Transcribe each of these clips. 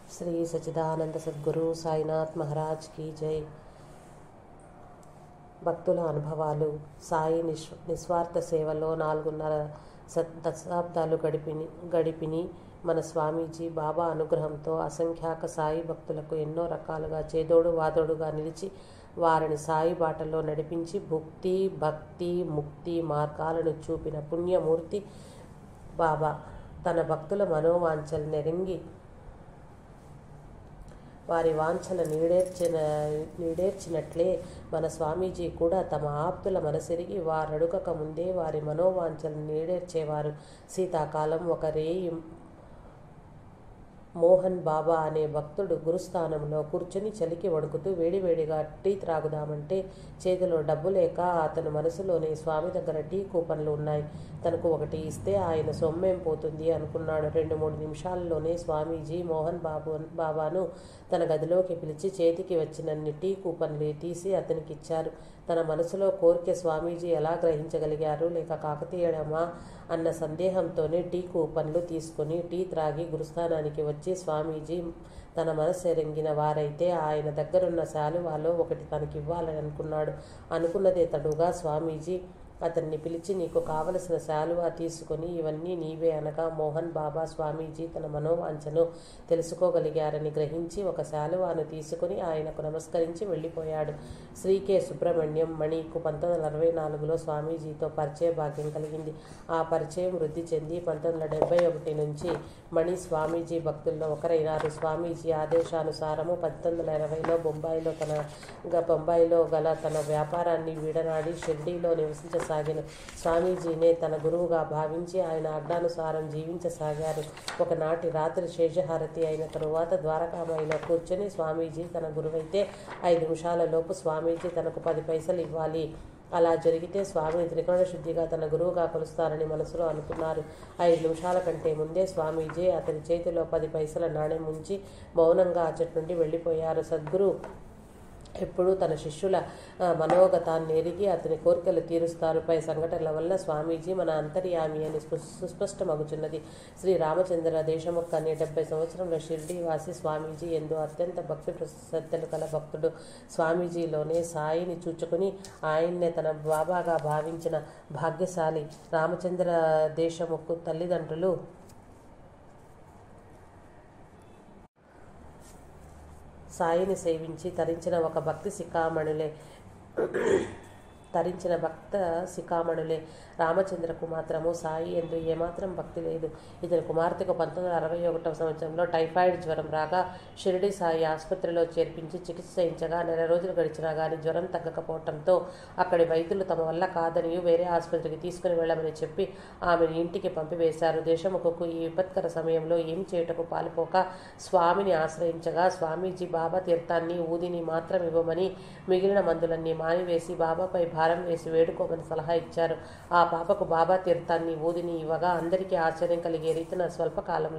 శ్రీ సచిదానంద సద్గురు సాయినాథ్ మహారాజ్ కీ జై భక్తుల అనుభవాలు సాయి నిస్ నిస్వార్థ సేవలో నాలుగున్నర శత- దశాబ్దాలు గడిపిని గడిపిని మన స్వామీజీ బాబా అనుగ్రహంతో అసంఖ్యాక సాయి భక్తులకు ఎన్నో రకాలుగా చేదోడు వాదోడుగా నిలిచి వారిని సాయి బాటలో నడిపించి భుక్తి భక్తి ముక్తి మార్గాలను చూపిన పుణ్యమూర్తి బాబా తన భక్తుల మనోవాంఛలు నెరింగి వారి వాంఛన నీడేర్చిన నీడేర్చినట్లే మన స్వామీజీ కూడా తమ ఆప్తుల మనసెరిగి వారడుగక ముందే వారి మనోవాంఛలు నీడేర్చేవారు శీతాకాలం ఒక రేయి మోహన్ బాబా అనే భక్తుడు గురుస్థానంలో కూర్చుని చలికి వణుకుతూ వేడివేడిగా టీ త్రాగుదామంటే చేతిలో డబ్బు లేక అతని మనసులోనే స్వామి దగ్గర టీ కూపన్లు ఉన్నాయి తనకు ఒకటి ఇస్తే ఆయన సొమ్మేం పోతుంది అనుకున్నాడు రెండు మూడు నిమిషాల్లోనే స్వామీజీ మోహన్ బాబు బాబాను తన గదిలోకి పిలిచి చేతికి వచ్చినన్ని టీ కూపన్లు తీసి అతనికి ఇచ్చారు తన మనసులో కోరిక స్వామీజీ ఎలా గ్రహించగలిగారు లేక కాకతీయడమా అన్న సందేహంతోనే టీ కూపన్లు తీసుకుని టీ త్రాగి గురుస్థానానికి వచ్చి స్వామీజీ తన మనసు ఎరింగిన వారైతే ఆయన దగ్గరున్న శాలువాలో ఒకటి తనకివ్వాలని అనుకున్నాడు అనుకున్నదే తడుగా స్వామీజీ అతన్ని పిలిచి నీకు కావలసిన శాలువా తీసుకొని ఇవన్నీ నీవే అనగా మోహన్ బాబా స్వామీజీ తన మనోవాంఛను తెలుసుకోగలిగారని గ్రహించి ఒక శాలువాను తీసుకుని ఆయనకు నమస్కరించి వెళ్ళిపోయాడు శ్రీ కె సుబ్రహ్మణ్యం మణికు పంతొమ్మిది వందల అరవై నాలుగులో స్వామీజీతో పరిచయ భాగ్యం కలిగింది ఆ పరిచయం వృద్ధి చెంది పంతొమ్మిది వందల డెబ్బై ఒకటి నుంచి మణి స్వామీజీ భక్తుల్లో ఒకరైనారు స్వామీజీ ఆదేశానుసారము పంతొమ్మిది వందల ఇరవైలో బొంబాయిలో తన గ- బొంబాయిలో గల తన వ్యాపారాన్ని విడనాడి షిర్డీలో నివసించసాగిన స్వామీజీనే తన గురువుగా భావించి ఆయన ఆజ్ఞానుసారం జీవించసాగారు ఒకనాటి రాత్రి శేషహారతి అయిన తరువాత ద్వారకామాయిలో కూర్చొని స్వామీజీ తన గురువైతే ఐదు నిమిషాల లోపు స్వామీజీ తనకు పది పైసలు ఇవ్వాలి అలా జరిగితే స్వామిని త్రికోణ శుద్ధిగా తన గురువుగా కొలుస్తారని మనసులో అనుకున్నారు ఐదు నిమిషాల కంటే ముందే స్వామీజీ అతని చేతిలో పది పైసల నాణెం ఉంచి మౌనంగా అచ్చటి నుండి వెళ్ళిపోయారు సద్గురు ఎప్పుడూ తన శిష్యుల ఆ, మనోగతాన్ని ఎరిగి అతని కోరికలు తీరుస్తారు పై సంఘటనల వల్ల స్వామీజీ మన అంతర్యామి అని సు- సుస్పష్టమగుచున్నది శ్రీ రామచంద్ర దేశముఖ అనే డెబ్బై సంవత్సరంలో షిర్డీ వాసి స్వామీజీ ఎందు అత్యంత భక్తి శ్రద్ధలు కల భక్తుడు స్వామీజీలోనే సాయిని చూచుకుని ఆయన్నే తన బాబాగా భావించిన భాగ్యశాలి రామచంద్ర దేశముఖు తల్లిదండ్రులు సాయిని సేవించి తరించిన ఒక భక్తి శిఖామణులే తరించిన భక్త శిఖామణులే రామచంద్రకు మాత్రము సాయి ఎందు ఏమాత్రం భక్తి లేదు ఇతని కుమార్తెకు పంతొమ్మిది వందల అరవై ఒకటవ సంవత్సరంలో టైఫాయిడ్ జ్వరం రాగా షిరిడి సాయి ఆసుపత్రిలో చేర్పించి చికిత్స చేయించగా నెల రోజులు గడిచినా కానీ జ్వరం తగ్గకపోవడంతో అక్కడి వైద్యులు తమ వల్ల కాదని వేరే ఆసుపత్రికి తీసుకుని వెళ్ళమని చెప్పి ఆమెను ఇంటికి పంపివేశారు దేశముఖకు ఈ విపత్కర సమయంలో ఏం చేయుటకు పాలుపోక స్వామిని ఆశ్రయించగా స్వామీజీ బాబా తీర్థాన్ని ఊదిని మాత్రం ఇవ్వమని మిగిలిన మందులన్నీ మానివేసి బాబాపై భారం వేసి వేడుకోమని సలహా ఇచ్చారు ఆ పాపకు బాబా తీర్థాన్ని ఊదిని ఇవ్వగా అందరికీ ఆశ్చర్యం కలిగే రీతిన స్వల్పకాలంలో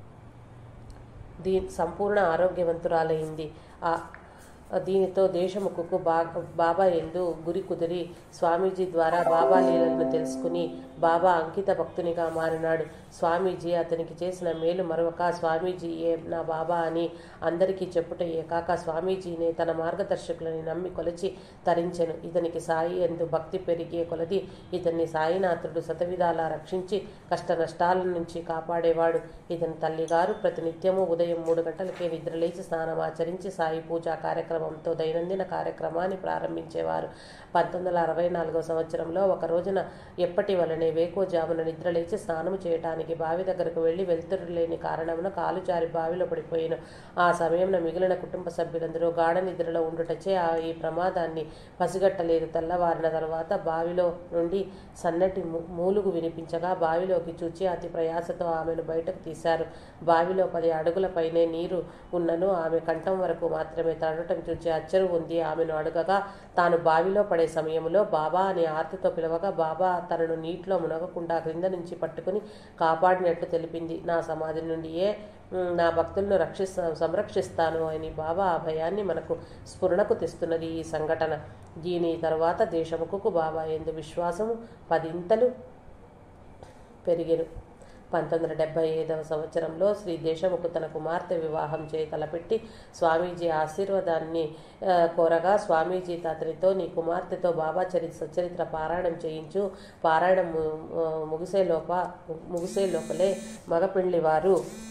దీ సంపూర్ణ ఆరోగ్యవంతురాలైంది ఆ దీనితో దేశముఖకు బా బాబా ఎందు గురి కుదిరి స్వామీజీ ద్వారా బాబా లీలలను తెలుసుకుని బాబా అంకిత భక్తునిగా మారినాడు స్వామీజీ అతనికి చేసిన మేలు మరొక స్వామీజీయే నా బాబా అని అందరికీ చెప్పుటయే కాక స్వామీజీనే తన మార్గదర్శకులని నమ్మి కొలిచి తరించెను ఇతనికి సాయి ఎందు భక్తి పెరిగే కొలది ఇతన్ని సాయినాథుడు శతవిధాలా రక్షించి కష్ట నష్టాల నుంచి కాపాడేవాడు ఇతని తల్లిగారు ప్రతినిత్యము ఉదయం మూడు గంటలకే నిద్రలేచి స్నానమాచరించి సాయి పూజా కార్యక్రమంతో దైనందిన కార్యక్రమాన్ని ప్రారంభించేవారు పంతొమ్మిది వందల అరవై నాలుగవ సంవత్సరంలో ఒక రోజున ఎప్పటి వలనే వేకోజామున నిద్రలేచి స్నానము చేయటానికి బావి దగ్గరకు వెళ్లి వెలుతురు లేని కారణమున కాలు జారి బావిలో పడిపోయాను ఆ సమయంలో మిగిలిన కుటుంబ సభ్యులందరూ గాఢ నిద్రలో ఉండుటచే ఆ ఈ ప్రమాదాన్ని పసిగట్టలేదు తెల్లవారిన తర్వాత బావిలో నుండి సన్నటి ము- మూలుగు వినిపించగా బావిలోకి చూచి అతి ప్రయాసతో ఆమెను బయటకు తీశారు బావిలో పది అడుగుల పైనే నీరు ఉన్నను ఆమె కంఠం వరకు మాత్రమే తడటం చూచి అచ్చరు ఉంది ఆమెను అడగగా తాను బావిలో పడే సమయంలో బాబా అని ఆర్తితో పిలవగా బాబా తనను నీటిలో మునగకుండా క్రింద నుంచి పట్టుకుని కాపాడినట్లు తెలిపింది నా సమాధి నుండియే ఉమ్, నా భక్తులను రక్షిస్తా సంరక్షిస్తాను అని బాబా ఆ భయాన్ని మనకు స్ఫురణకు తెస్తున్నది ఈ సంఘటన దీని తర్వాత దేశముఖకు బాబా ఎందు విశ్వాసము పదింతలు పెరిగెను పంతొమ్మిది వందల డెబ్బై ఐదవ సంవత్సరంలో శ్రీ దేశముఖు తన కుమార్తె వివాహం చేయ తలపెట్టి స్వామీజీ ఆశీర్వాదాన్ని ఆ, కోరగా స్వామీజీ అతనితో నీ కుమార్తెతో బాబా చరి సచ్చరిత్ర పారాయణం చేయించు పారాయణం ము- ఆ, ముగిసే లోప ముగిసే లోపలే మగపెళ్లి వారు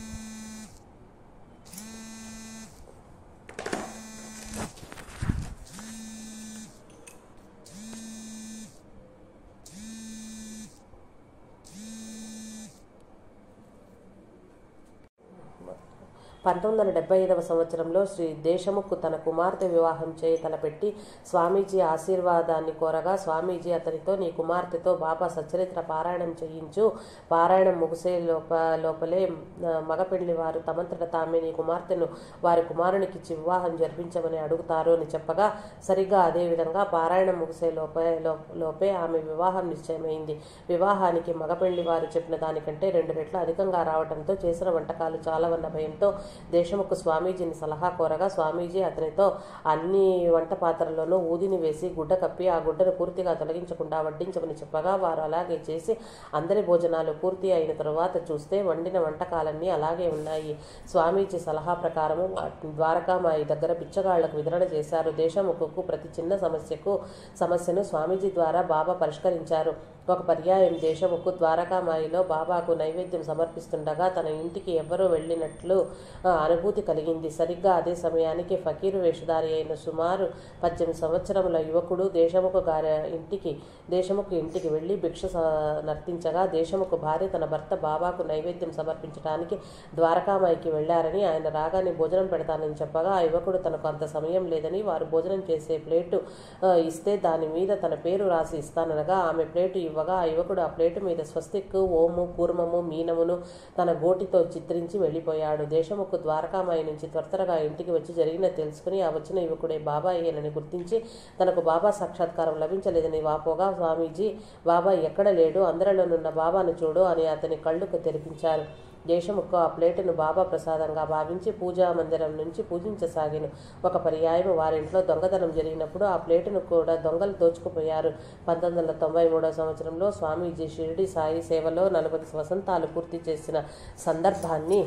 పంతొమ్మిది వందల డెబ్బై ఐదవ సంవత్సరంలో శ్రీ దేశముఖు తన కుమార్తె వివాహం చేయ తలపెట్టి స్వామీజీ ఆశీర్వాదాన్ని కోరగా స్వామీజీ అతనితో నీ కుమార్తెతో బాబా సచ్చరిత్ర పారాయణం చేయించు పారాయణం ముగిసే లోప లోపలే ఆ, మగపెళ్లి వారు తమంతట తామే నీ కుమార్తెను వారి కుమారునికిచ్చి వివాహం జరిపించమని అడుగుతారు అని చెప్పగా సరిగ్గా అదే విధంగా పారాయణం ముగిసే లోపే లో- లోపే ఆమె వివాహం నిశ్చయమైంది వివాహానికి మగపెళ్లి వారు చెప్పిన దానికంటే రెండు రెట్లు అధికంగా రావడంతో చేసిన వంటకాలు చాలవన్న భయంతో దేశముఖ స్వామీజీని సలహా కోరగా స్వామీజీ అతనితో అన్ని వంట పాత్రల్లోనూ ఊదిని వేసి గుడ్డ కప్పి ఆ గుడ్డను పూర్తిగా తొలగించకుండా వడ్డించమని చెప్పగా వారు అలాగే చేసి అందరి భోజనాలు పూర్తి అయిన తరువాత చూస్తే వండిన వంటకాలన్నీ అలాగే ఉన్నాయి స్వామీజీ సలహా ప్రకారము ద్వారకామాయి దగ్గర బిచ్చగాళ్లకు వితరణ చేశారు దేశముఖకు ప్రతి చిన్న సమస్యకు సమస్యను స్వామీజీ ద్వారా బాబా పరిష్కరించారు ఒక పర్యాయం దేశముఖు ద్వారకామాయిలో బాబాకు నైవేద్యం సమర్పిస్తుండగా తన ఇంటికి ఎవ్వరూ వెళ్ళినట్లు ఆ, అనుభూతి కలిగింది సరిగ్గా అదే సమయానికి ఫకీరు వేషధారి అయిన సుమారు పద్దెనిమిది సంవత్సరముల యువకుడు దేశముఖు గారి ఇంటికి దేశముఖు ఇంటికి వెళ్ళి భిక్ష స- నర్తించగా దేశముఖు భార్య తన భర్త బాబాకు నైవేద్యం సమర్పించడానికి ద్వారకామాయికి వెళ్లారని ఆయన రాగానే భోజనం పెడతానని చెప్పగా ఆ యువకుడు తనకు అంత సమయం లేదని వారు భోజనం చేసే ప్లేటు ఆ, ఇస్తే దాని మీద తన పేరు రాసి ఇస్తాననగా ఆమె ప్లేటు ఇవ్వగా ఆ యువకుడు ఆ ప్లేటు మీద స్వస్తిక్ ఓము కూర్మము మీనమును తన గోటితో చిత్రించి వెళ్ళిపోయాడు దేశముఖు ద్వారకామాయి నుంచి త్వరతరగా ఇంటికి వచ్చి జరిగినది తెలుసుకుని ఆ వచ్చిన యువకుడే బాబాయేనని గుర్తించి తనకు బాబా సాక్షాత్కారం లభించలేదని వాపోగా స్వామీజీ బాబా ఎక్కడ లేడు అందరిలోనున్న బాబాను చూడు అని అతని కళ్ళుకు తెరిపించారు దేశముఖ ఆ ప్లేటును బాబా ప్రసాదంగా భావించి పూజా మందిరం నుంచి పూజించసాగిను ఒక పర్యాయం వారింట్లో దొంగతనం జరిగినప్పుడు ఆ ప్లేటును కూడా దొంగలు దోచుకుపోయారు పంతొమ్మిది వందల తొంభై మూడవ సంవత్సరంలో స్వామీజీ షిరిడి సాయి సేవలో నలభై వసంతాలు పూర్తి చేసిన సందర్భాన్ని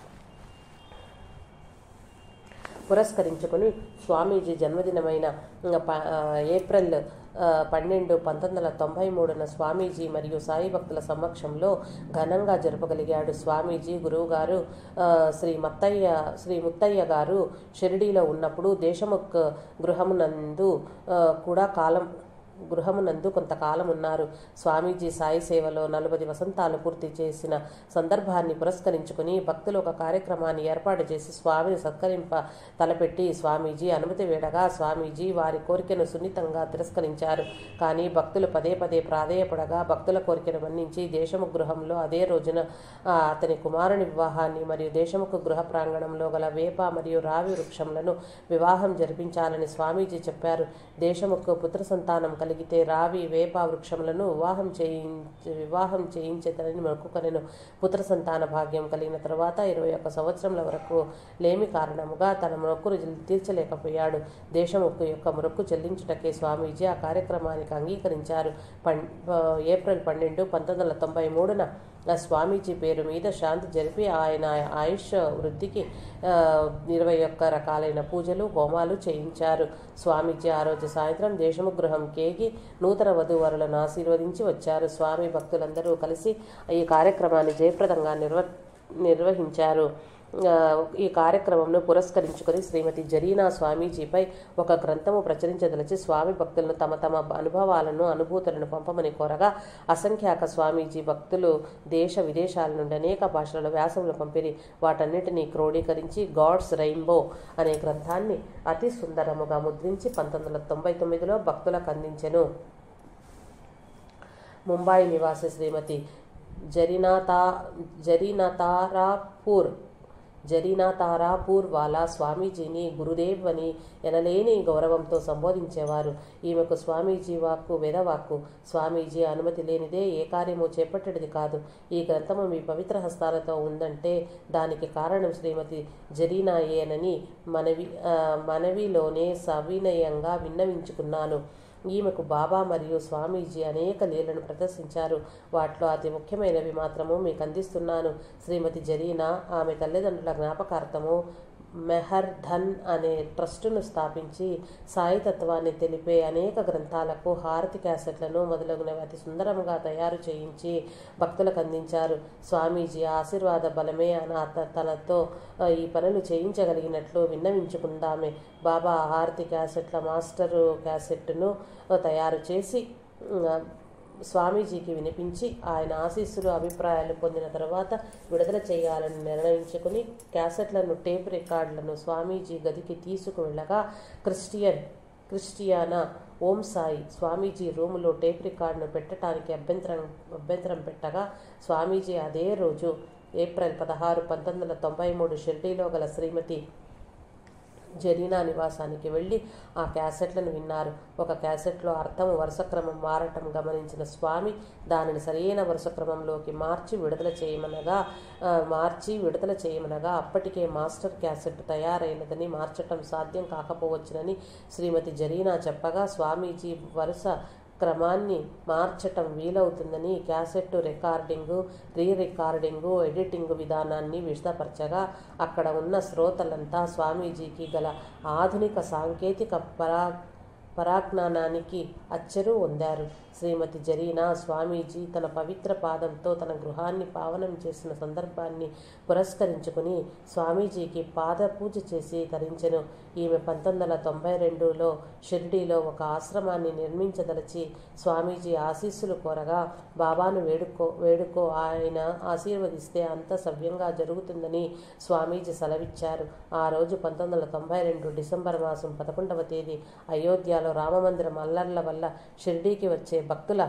పురస్కరించుకుని స్వామీజీ జన్మదినమైన ఆ, ప- ఆ, ఏప్రిల్ ఆ, పన్నెండు పంతొమ్మిది వందల తొంభై మూడున స్వామీజీ మరియు సాయి భక్తుల సమక్షంలో ఘనంగా జరపగలిగాడు స్వామీజీ గురువుగారు ఆ, శ్రీ మత్తయ్య శ్రీ ముత్తయ్య గారు షిరిడీలో ఉన్నప్పుడు దేశముఖ్ గృహమునందు ఆ, కూడా కాలం గృహమునందు కొంతకాలం ఉన్నారు స్వామీజీ సాయి సేవలో నలభై వసంతాలు పూర్తి చేసిన సందర్భాన్ని పురస్కరించుకుని భక్తులు ఒక కార్యక్రమాన్ని ఏర్పాటు చేసి స్వామిని సత్కరింప తలపెట్టి స్వామీజీ అనుమతి వేడగా స్వామీజీ వారి కోరికను సున్నితంగా తిరస్కరించారు కానీ భక్తులు పదే పదే ప్రాధేయపడగా భక్తుల కోరికను మన్నించి దేశముఖ గృహంలో అదే రోజున ఆ, అతని కుమారుని వివాహాన్ని మరియు దేశముఖ గృహ ప్రాంగణంలో గల వేప మరియు రావి వృక్షములను వివాహం జరిపించాలని స్వామీజీ చెప్పారు దేశముఖ పుత్ర సంతానం కలిగితే రావి వేప వృక్షములను వివాహం చేయించి వివాహం చేయించేదని మొక్కుకొనెను పుత్ర సంతాన భాగ్యం కలిగిన తరువాత ఇరవై ఒక్క సంవత్సరముల వరకు లేమి కారణముగా తన మొక్కును తీర్చలేకపోయాడు దేశముఖు యొక్క మొక్కు చెల్లించుటకే స్వామీజీ ఆ కార్యక్రమానికి అంగీకరించారు పన్ ఏప్రిల్ పన్నెండు పంతొమ్మిది వందల తొంభై మూడున ఆ స్వామీజీ పేరు మీద శాంతి జరిపి ఆయన ఆయుష్ వృద్ధికి ఆ, ఇరవై ఒక్క రకాలైన పూజలు హోమాలు చేయించారు స్వామీజీ ఆ రోజు సాయంత్రం దేశము గృహం కేగి నూతన వధూవరులను ఆశీర్వదించి వచ్చారు స్వామి భక్తులందరూ కలిసి ఈ కార్యక్రమాన్ని జయప్రదంగా నిర్వ నిర్వహించారు ఆ, ఈ కార్యక్రమంను పురస్కరించుకొని శ్రీమతి జరీనా స్వామీజీపై ఒక గ్రంథము ప్రచురించదలిచి స్వామి భక్తులను తమ తమ అనుభవాలను అనుభూతులను పంపమని కోరగా అసంఖ్యాక స్వామీజీ భక్తులు దేశ విదేశాల నుండి అనేక భాషలలో వ్యాసములు పంపిరి వాటన్నిటినీ క్రోడీకరించి గాడ్స్ రెయిన్బో అనే గ్రంథాన్ని అతి సుందరముగా ముద్రించి పంతొమ్మిది వందల తొంభై తొమ్మిదిలో భక్తులకు అందించెను ముంబాయి నివాసి శ్రీమతి జరీనాతా జరీనాతారాపూర్ జరీనా తారాపూర్ వాలా స్వామీజీని గురుదేవ్ అని ఎనలేని గౌరవంతో సంబోధించేవారు ఈమెకు స్వామీజీ వాక్కు వేదవాక్కు స్వామీజీ అనుమతి లేనిదే ఏ కార్యము చేపట్టేది కాదు ఈ గ్రంథము మీ పవిత్ర హస్తాలతో ఉందంటే దానికి కారణం శ్రీమతి జరీనాయేనని మనవి ఆ, మనవిలోనే సవినయంగా విన్నవించుకున్నాను ఈమెకు బాబా మరియు స్వామీజీ అనేక లీలను ప్రదర్శించారు వాటిలో అతి ముఖ్యమైనవి మాత్రము మీకు అందిస్తున్నాను శ్రీమతి జరీనా ఆమె తల్లిదండ్రుల జ్ఞాపకార్థము మెహర్ ధన్ అనే ట్రస్టును స్థాపించి సాయితత్వాన్ని తెలిపే అనేక గ్రంథాలకు హారతి క్యాసెట్లను మొదలగునవి అతి సుందరంగా తయారు చేయించి భక్తులకు అందించారు స్వామీజీ ఆశీర్వాద బలమే అన తనతో ఈ పనులు చేయించగలిగినట్లు విన్నవించుకుందామే బాబా హారతి క్యాసెట్ల మాస్టరు క్యాసెట్ను తయారు చేసి స్వామీజీకి వినిపించి ఆయన ఆశీస్సులు అభిప్రాయాలు పొందిన తర్వాత విడుదల చేయాలని నిర్ణయించుకుని క్యాసెట్లను టేప్ రికార్డులను స్వామీజీ గదికి తీసుకువెళ్ళగా క్రిస్టియన్ క్రిస్టియానా ఓం సాయి స్వామీజీ రూములో టేప్ రికార్డును పెట్టడానికి అభ్యంతరం అభ్యంతరం పెట్టగా స్వామీజీ అదే రోజు ఏప్రిల్ పదహారు పంతొమ్మిది వందల తొంభై మూడు షిర్డీలో గల శ్రీమతి జరీనా నివాసానికి వెళ్ళి ఆ క్యాసెట్లను విన్నారు ఒక క్యాసెట్లో అర్థం వరుసక్రమం మారటం గమనించిన స్వామి దానిని సరైన వరుసక్రమంలోకి మార్చి విడుదల చేయమనగా మార్చి విడుదల చేయమనగా అప్పటికే మాస్టర్ క్యాసెట్ తయారైనదని మార్చటం సాధ్యం కాకపోవచ్చునని శ్రీమతి జరీనా చెప్పగా స్వామీజీ వరుస క్రమాన్ని మార్చటం వీలవుతుందని cassette recording re recording editing విధానాన్ని విశదపరచగా అక్కడ ఉన్న శ్రోతలంతా స్వామీజీకి గల ఆధునిక సాంకేతిక పరా పరాజ్ఞానానికి అచ్చరు పొందారు శ్రీమతి జరీనా స్వామీజీ తన పవిత్ర పాదంతో తన గృహాన్ని పావనం చేసిన సందర్భాన్ని పురస్కరించుకుని స్వామీజీకి పాద పూజ చేసి తరించెను ఈమె పంతొమ్మిది వందల తొంభై రెండులో షిర్డీలో ఒక ఆశ్రమాన్ని నిర్మించదలచి స్వామీజీ ఆశీస్సులు కోరగా బాబాను వేడుకో వేడుకో ఆయన ఆశీర్వదిస్తే అంత సవ్యంగా జరుగుతుందని స్వామీజీ సెలవిచ్చారు ఆ రోజు పంతొమ్మిది వందల తొంభై రెండు డిసెంబర్ మాసం పదకొండవ తేదీ అయోధ్యలో రామమందిరం అల్లర్ల వల్ల షిర్డీకి వచ్చే భక్తుల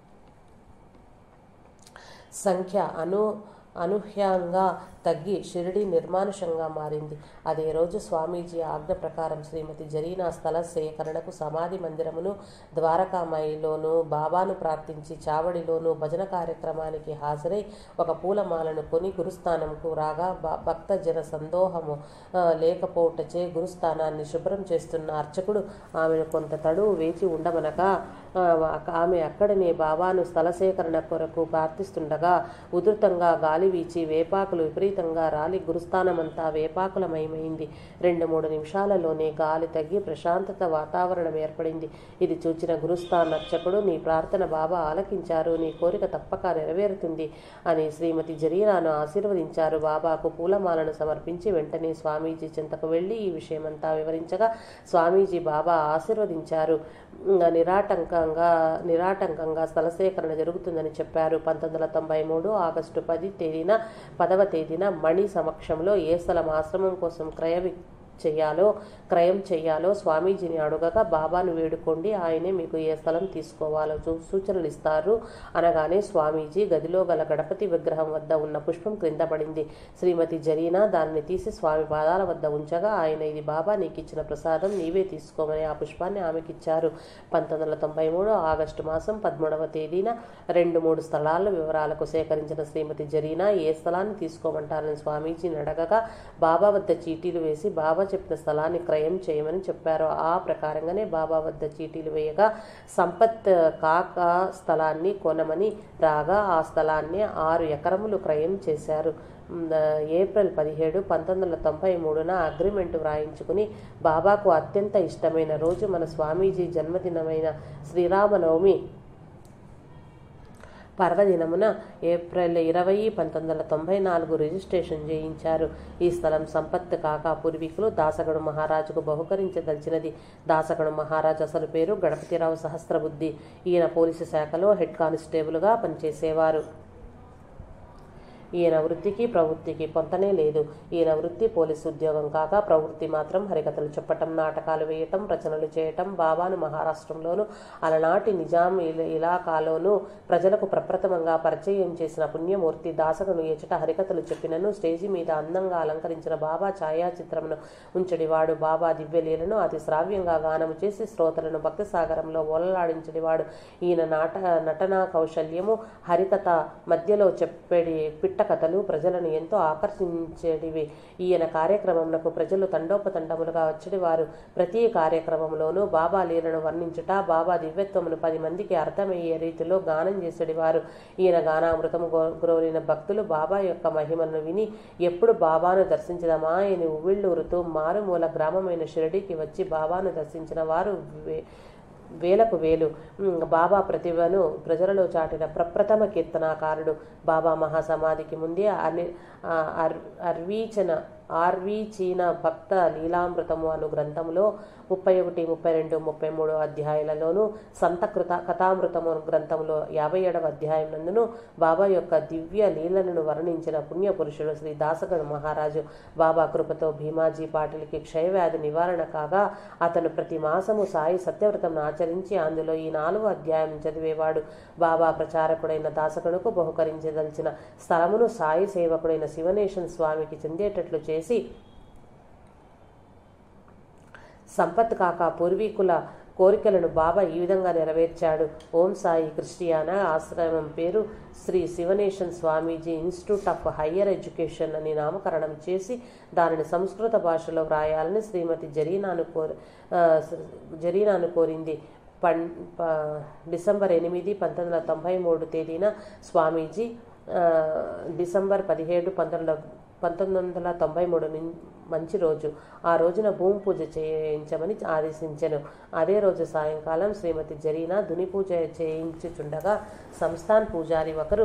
సంఖ్య అను అనూహ్యంగా తగ్గి షిరిడి నిర్మానుషంగా మారింది అదే రోజు స్వామీజీ ఆజ్ఞ ప్రకారం శ్రీమతి జరీనా స్థల సేకరణకు సమాధి మందిరమును ద్వారకామాయిలోను బాబాను ప్రార్థించి చావడిలోను భజన కార్యక్రమానికి హాజరై ఒక పూలమాలను కొని గురుస్థానంకు రాగా భక్త జన సందోహము లేకపోవటచే గురుస్థానాన్ని శుభ్రం చేస్తున్న అర్చకుడు ఆమెను కొంత తడువు వేచి ఉండమనగా ఆమె అక్కడనే బాబాను స్థల సేకరణ కొరకు ప్రార్థిస్తుండగా ఉధృతంగా గాలి వీచి వేపాకులు విపరీతంగా రాలి గురుస్థానమంతా వేపాకులమయమైంది రెండు మూడు నిమిషాలలోనే గాలి తగ్గి ప్రశాంతత వాతావరణం ఏర్పడింది ఇది చూచిన గురుస్థాన్ అర్చకుడు నీ ప్రార్థన బాబా ఆలకించారు నీ కోరిక తప్పక నెరవేరుతుంది అని శ్రీమతి జరీనాను ఆశీర్వదించారు బాబాకు పూలమాలను సమర్పించి వెంటనే స్వామీజీ చింతకు వెళ్ళి ఈ విషయమంతా వివరించగా స్వామీజీ బాబా ఆశీర్వదించారు నిరాటంకంగా నిరాటంకంగా స్థల సేకరణ జరుగుతుందని చెప్పారు పంతొమ్మిది వందల తొంభై మూడు ఆగస్టు పది తేదీన పదవ తేదీన మణి సమక్షంలో ఏ స్థలం ఆశ్రమం కోసం క్రయ చెయ్యాలో క్రయం చెయ్యాలో స్వామీజీని అడగగా బాబాను వేడుకోండి ఆయనే మీకు ఏ స్థలం తీసుకోవాలో సూచనలు ఇస్తారు అనగానే స్వామీజీ గదిలో గల గణపతి విగ్రహం వద్ద ఉన్న పుష్పం క్రింద పడింది శ్రీమతి జరీనా దానిని తీసి స్వామి పాదాల వద్ద ఉంచగా ఆయన ఇది బాబా నీకు ఇచ్చిన ప్రసాదం నీవే తీసుకోమని ఆ పుష్పాన్ని ఆమెకిచ్చారు పంతొమ్మిది వందల తొంభై మూడు ఆగస్టు మాసం పదమూడవ తేదీన రెండు మూడు స్థలాల వివరాలకు సేకరించిన శ్రీమతి జరీనా ఏ స్థలాన్ని తీసుకోమంటారని స్వామీజీని అడగగా బాబా వద్ద చీటీలు వేసి బాబా చెప్పిన స్థలాన్ని క్రయం చేయమని చెప్పారు ఆ ప్రకారంగానే బాబా వద్ద చీటీలు వేయగా సంపత్ కాక స్థలాన్ని కొనమని రాగా ఆ స్థలాన్ని ఆరు ఎకరములు క్రయం చేశారు ఏప్రిల్ పదిహేడు పంతొమ్మిది వందల తొంభై మూడున అగ్రిమెంట్ వ్రాయించుకుని బాబాకు అత్యంత ఇష్టమైన రోజు మన స్వామీజీ జన్మదినమైన శ్రీరామనవమి పర్వదినమున ఏప్రిల్ ఇరవై పంతొమ్మిది వందల తొంభై నాలుగు రిజిస్ట్రేషన్ చేయించారు ఈ స్థలం సంపత్ కాకా పూర్వీకులు దాసగడు మహారాజుకు బహుకరించదలిచినది దాసగడు మహారాజు అసలు పేరు గణపతిరావు సహస్రబుద్ధి ఈయన పోలీసు శాఖలో హెడ్ కానిస్టేబుల్గా పనిచేసేవారు ఈయన వృత్తికి ప్రవృత్తికి పొంతనే లేదు ఈయన వృత్తి పోలీసు ఉద్యోగం కాక ప్రవృత్తి మాత్రం హరికథలు చెప్పటం నాటకాలు వేయటం రచనలు చేయటం బాబాను మహారాష్ట్రంలోను అలనాటి నిజాం ఇల- ఇలాకాలోను ప్రజలకు ప్రప్రథమంగా పరిచయం చేసిన పుణ్యమూర్తి దాసగను ఎచట హరికథలు చెప్పినను స్టేజి మీద అందంగా అలంకరించిన బాబా ఛాయాచిత్రమును ఉంచడివాడు బాబా దివ్యలీలను అతి శ్రావ్యంగా గానము చేసి శ్రోతలను భక్తి సాగరంలో ఓలలాడించడివాడు ఈయన నాట నటనా కౌశల్యము హరికథ మధ్యలో చెప్పేడి పిట్ట చుట్ట కథలు ప్రజలను ఎంతో ఆకర్షించేటివి ఈయన కార్యక్రమములకు ప్రజలు తండోపతండములుగా వచ్చడి వారు ప్రతి కార్యక్రమంలోనూ బాబా లీలను వర్ణించుట బాబా దివ్యత్వమును పది మందికి అర్థమయ్యే రీతిలో గానం చేసేటివారు ఈయన గానామృతము గో- గ్రోలిన భక్తులు బాబా యొక్క మహిమను విని ఎప్పుడు బాబాను దర్శించదమా అని ఉవ్విళ్ళూరుతూ మారుమూల గ్రామమైన షిరడీకి వచ్చి బాబాను దర్శించిన వారు వే- వేలకు వేలు ఉమ్, బాబా ప్రతిభను ప్రజలలో చాటిన ప్రప్రథమ కీర్తనాకారుడు బాబా మహాసమాధికి ముందే అని ఆ, అర్ అర్వీచన ఆర్వీచీన భక్త లీలామృతము అను గ్రంథములో ముప్పై ఒకటి ముప్పై రెండు ముప్పై మూడు అధ్యాయాలలోను సంత కృత కథామృతము అను గ్రంథములో యాభై ఏడవ అధ్యాయం నందును బాబా యొక్క దివ్య లీలలను వర్ణించిన పుణ్య పురుషుడు శ్రీ దాసగణ మహారాజు బాబా కృపతో భీమాజీ పాటిల్కి క్షయవ్యాధి నివారణ కాగా అతను ప్రతి మాసము సాయి సత్యవ్రతం ఆచరించి అందులో ఈ నాలుగు అధ్యాయం చదివేవాడు బాబా ప్రచారకుడైన దాసకుడుకు బహుకరించదలిచిన స్థలమును సాయి సేవకుడైన శివనేశన్ స్వామికి చెందేటట్లు చేసి సంపత్ కాక పూర్వీకుల కోరికలను బాబా ఈ విధంగా నెరవేర్చాడు ఓం సాయి క్రిస్టియానా ఆశ్రమం పేరు Sri Sivanesan Swamiji institute of higher education అని నామకరణం చేసి దానిని సంస్కృత భాషలో వ్రాయాలని శ్రీమతి జరీనాను కోరి ఆ, జరీనాను కోరింది పన్ ప- డిసెంబర్ ఎనిమిది పంతొమ్మిది వందల తొంభై మూడు తేదీన స్వామీజీ ఆ, డిసెంబర్ పదిహేడు పంతొమ్మిది వందల పంతొమ్మిది వందల తొంభై మూడు నిన్- మంచి రోజు ఆ రోజున భూమి పూజ చేయించమని ఆదేశించెను అదే రోజు సాయంకాలం శ్రీమతి జరీనా దుని పూజ చేయించుచుండగా సంస్థాన్ పూజారి ఒకరు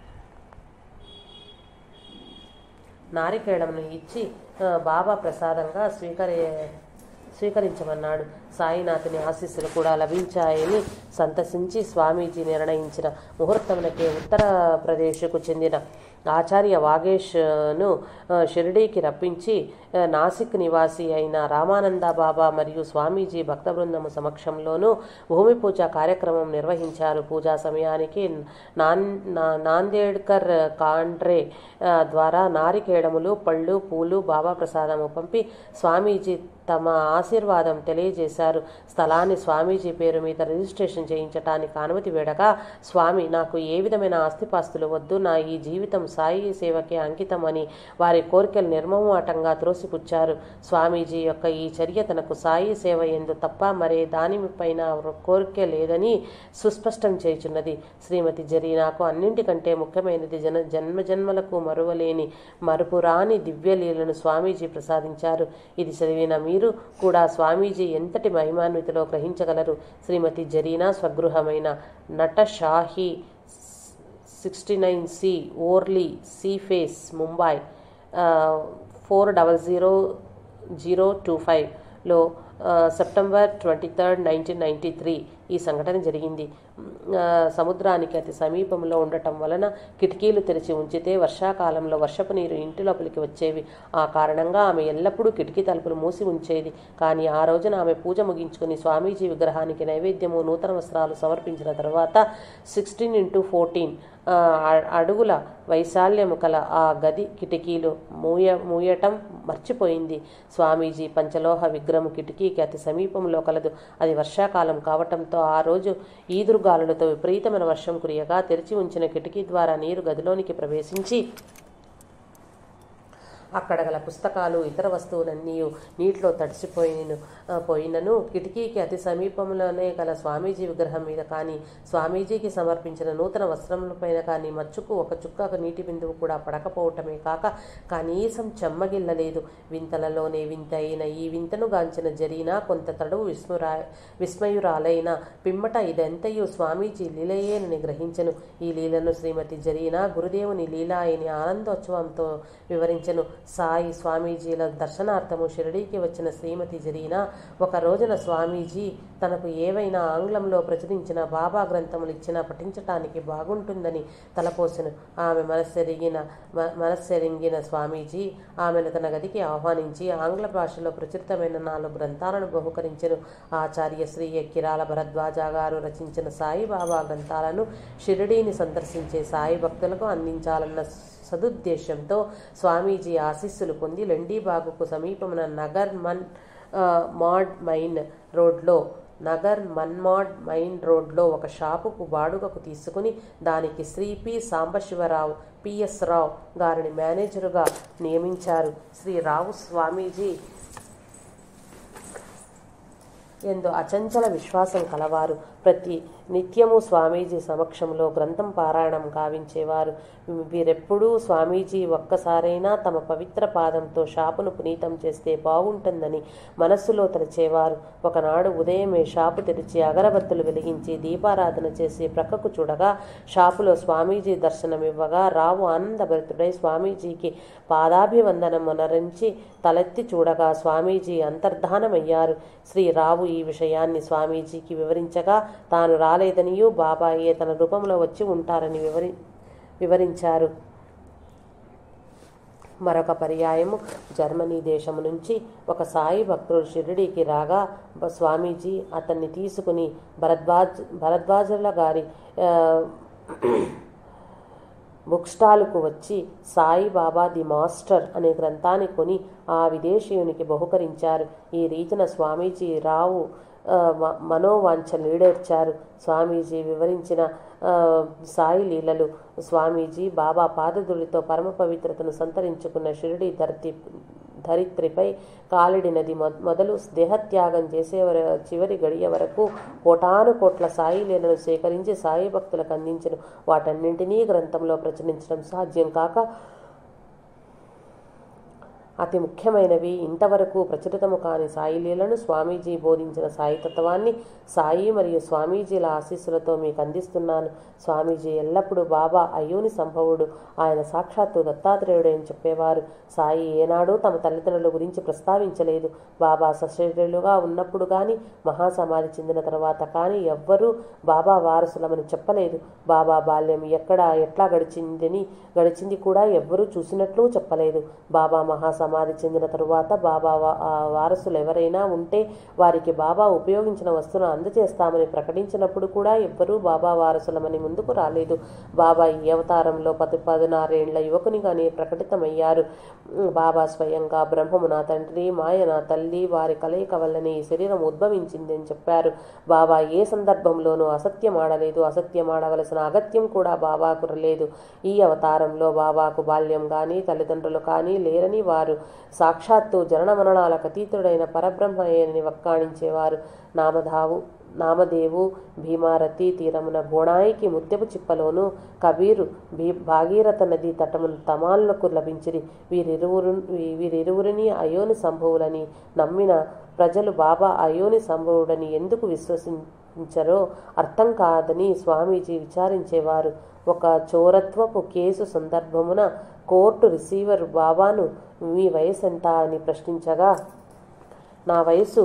నారికేళమును ఇచ్చి ఆ, బాబా ప్రసాదంగా స్వీకరి స్వీకరించమన్నాడు సాయినాథుని ఆశీస్సులు కూడా లభించాయని సంతసించి స్వామీజీ నిర్ణయించిన ముహూర్తమునకే ఉత్తరప్రదేశ్కు చెందిన ఆచార్య వాగేష్ను ఆ, షిరిడీకి రప్పించి ఆ, నాసిక్ నివాసి అయిన రామానంద బాబా మరియు స్వామీజీ భక్త బృందము సమక్షంలోనూ భూమి పూజ కార్యక్రమం నిర్వహించారు పూజా సమయానికి నాన్ నా- నాందేడ్కర్ కాండ్రే ఆ, ద్వారా నారికేడములు పళ్ళు పూలు బాబా ప్రసాదము పంపి స్వామీజీ తమ ఆశీర్వాదం తెలియజేశారు స్థలాన్ని స్వామీజీ పేరు మీద రిజిస్ట్రేషన్ చేయించటానికి అనుమతి వేడగా స్వామి నాకు ఏ విధమైన ఆస్తిపాస్తులు వద్దు నా ఈ జీవితం సాయి సేవకే అంకితం అని వారి కోరికలు నిర్మమాటంగా త్రోసిపుచ్చారు స్వామీజీ యొక్క ఈ చర్య తనకు సాయి సేవ ఎందు తప్ప మరే దానిపైన కోరిక లేదని సుస్పష్టం చేయుచున్నది శ్రీమతి జరీనాకు అన్నింటికంటే ముఖ్యమైనది జన జన్మజన్మలకు మరువలేని మరుపురాని దివ్యలీలను స్వామీజీ ప్రసాదించారు ఇది చదివిన మీరు కూడా స్వామీజీ ఎంతటి మహిమాన్వితిలో గ్రహించగలరు శ్రీమతి జరీనా స్వగృహమైన నటషాహి sixty nine C Worli sea face Mumbai four double zero zero two ఫైవ్లో September twenty third nineteen ninety three ఈ సంఘటన జరిగింది ఆ, సముద్రానికి అతి సమీపంలో ఉండటం వలన కిటికీలు తెరిచి ఉంచితే వర్షాకాలంలో వర్షపు నీరు ఇంటి లోపలికి వచ్చేవి ఆ కారణంగా ఆమె ఎల్లప్పుడూ కిటికీ తలుపులు మూసి ఉంచేది కానీ ఆ రోజున ఆమె పూజ ముగించుకుని స్వామీజీ విగ్రహానికి నైవేద్యము నూతన వస్త్రాలు సమర్పించిన తర్వాత సిక్స్టీన్ ఇంటూ ఫోర్టీన్ అడుగుల వైశాల్యము కల ఆ గది కిటికీలు మూయ మూయటం మర్చిపోయింది స్వామీజీ పంచలోహ విగ్రహం కిటికీకి అతి సమీపంలో కలదు అది వర్షాకాలం కావటంతో ఆ రోజు ఈదురుగాలులతో విపరీతమైన వర్షం కురియగా తెరిచి ఉంచిన కిటికీ ద్వారా నీరు గదిలోనికి ప్రవేశించి అక్కడ గల పుస్తకాలు ఇతర వస్తువులన్నీ నీటిలో తడిసిపోయిన ఆ, పోయినను కిటికీకి అతి సమీపంలోనే గల స్వామీజీ విగ్రహం మీద కానీ స్వామీజీకి సమర్పించిన నూతన వస్త్రములపైన కానీ మచ్చుకు ఒక చుక్క నీటి బిందువు కూడా పడకపోవటమే కాక కనీసం చెమ్మగిల్లలేదు వింతలలోనే వింత అయిన ఈ వింతను గాంచిన జరీనా కొంత తడువు విస్మరా విస్మయురాలైన పిమ్మట ఇదంతయు స్వామీజీ లీలయేనని గ్రహించెను ఈ లీలను శ్రీమతి జరీనా గురుదేవుని లీలా అయిన ఆనందోత్సవంతో వివరించెను సాయి స్వామీజీల దర్శనార్థము షిరిడీకి వచ్చిన శ్రీమతి జరీనా ఒక రోజున స్వామీజీ తనకు ఏవైనా ఆంగ్లంలో ప్రచురించిన బాబా గ్రంథములు ఇచ్చినా పఠించటానికి బాగుంటుందని తలపోసెను ఆమె మనస్సెరిగిన మ- మనస్సెరింగిన స్వామీజీ ఆమెను తన గదికి ఆహ్వానించి ఆంగ్ల భాషలో ప్రచురితమైన నాలుగు గ్రంథాలను బహుకరించెను ఆచార్య శ్రీ కిరాల భరద్వాజ గారు రచించిన సాయిబాబా గ్రంథాలను షిరిడీని సందర్శించే సాయి భక్తులకు అందించాలన్న సదుద్దేశంతో స్వామీజీ ఆశీస్సులు పొంది లెండీబాగుకు సమీపమున నగర్ మన్ ఆ, మాడ్ మైన్ రోడ్లో నగర్ మన్మాడ్ మైన్ రోడ్లో ఒక షాపుకు బాడుగకు తీసుకుని దానికి శ్రీ పి సాంబశివరావు పిఎస్ రావు గారిని మేనేజరుగా నియమించారు శ్రీ రావు స్వామీజీ ఎందు అచంచల విశ్వాసం కలవారు ప్రతి నిత్యము స్వామీజీ సమక్షంలో గ్రంథం పారాయణం గావించేవారు వీరెప్పుడూ స్వామీజీ ఒక్కసారైనా తమ పవిత్ర పాదంతో షాపును పునీతం చేస్తే బాగుంటుందని మనస్సులో తలచేవారు ఒకనాడు ఉదయమే షాపు తెరిచి అగరబత్తులు వెలిగించి దీపారాధన చేసి ప్రక్కకు చూడగా షాపులో స్వామీజీ దర్శనమివ్వగా రావు ఆనందభరితుడై స్వామీజీకి పాదాభివందనమునరించి తలెత్తి చూడగా స్వామీజీ అంతర్ధానమయ్యారు శ్రీ రావు ఈ విషయాన్ని స్వామీజీకి వివరించగా తాను రాలేదనియూ బాబాయే తన రూపంలో వచ్చి ఉంటారని వివరి వివరించారు మరొక పర్యాయము జర్మనీ దేశము నుంచి ఒక సాయి భక్తుడు షిరిడీకి రాగా బ- స్వామీజీ అతన్ని తీసుకుని భరద్వాజ్ భరద్వాజుల గారి ఆ, బుక్ స్టాలుకు వచ్చి సాయి బాబా ది మాస్టర్ అనే గ్రంథాన్ని కొని ఆ విదేశీయునికి బహుకరించారు ఈ రీతిన స్వామీజీ రావు ఆ, మ- మనోవాంఛ లీడేర్చారు స్వామీజీ వివరించిన ఆ, సాయి లీలలు స్వామీజీ బాబా పాదధుడితో పరమ పవిత్రతను సంతరించుకున్న షిరిడి ధరతి ధరిత్రిపై కాలిడి నది మొ- మొదలు దేహత్యాగం చేసే వర చివరి గడియ వరకు కోటాను కోట్ల సాయి లీలను సేకరించి సాయి భక్తులకు అందించిన వాటన్నింటినీ గ్రంథంలో ప్రచురించడం సాధ్యం కాక అతి ముఖ్యమైనవి ఇంతవరకు ప్రచురితము కాని సాయి లీలను స్వామీజీ బోధించిన సాయి తత్వాన్ని సాయి మరియు స్వామీజీల ఆశీస్సులతో మీకు అందిస్తున్నాను స్వామీజీ ఎల్లప్పుడూ బాబా అయ్యోని సంభవుడు ఆయన సాక్షాత్తు దత్తాత్రేయుడు అని చెప్పేవారు సాయి ఏనాడూ తమ తల్లిదండ్రుల గురించి ప్రస్తావించలేదు బాబా సశరీరులుగా ఉన్నప్పుడు కానీ మహాసమాధి చెందిన తర్వాత కానీ ఎవ్వరూ బాబా వారసులమని చెప్పలేదు బాబా బాల్యం ఎక్కడ ఎట్లా గడిచిందని గడిచింది కూడా ఎవ్వరూ చూసినట్లు చెప్పలేదు బాబా మహాసమాధి చెందిన తరువాత బాబా వా- ఆ వారసులు ఎవరైనా ఉంటే వారికి బాబా ఉపయోగించిన వస్తువును అందజేస్తామని ప్రకటించినప్పుడు కూడా ఎవ్వరూ బాబా వారసులమని ముందుకు రాలేదు బాబా ఈ అవతారంలో పది పదినారేండ్ల యువకునిగానే ప్రకటితమయ్యారు ఉమ్, బాబా స్వయంగా బ్రహ్మము నా తండ్రి మాయ నా తల్లి వారి కలయిక వల్లనే ఈ శరీరం ఉద్భవించింది అని చెప్పారు బాబా ఏ సందర్భంలోనూ అసత్యం ఆడలేదు అసత్యం ఆడవలసిన అగత్యం కూడా బాబాకు లేదు ఈ అవతారంలో బాబాకు బాల్యం కానీ తల్లిదండ్రులు కానీ లేరని వారు సాక్షాత్తు జనన మరణాలకు అతీతుడైన పరబ్రహ్మయ్యని వక్కాణించేవారు నామధావు నామదేవు భీమారతి తీరమున గోణాయికి ముత్యపు చిప్పలోను కబీరు భీ భాగీరథ నది తటమున తమాలకు లభించిరి వీరిరువురు వీరిరువురిని అయోని సంభవులని నమ్మిన ప్రజలు బాబా అయోని సంభవుడని ఎందుకు విశ్వసించరో అర్థం కాదని స్వామీజీ విచారించేవారు ఒక చోరత్వపు కేసు సందర్భమున కోర్టు రిసీవర్ బాబాను మీ వయసు ఎంత అని ప్రశ్నించగా నా వయసు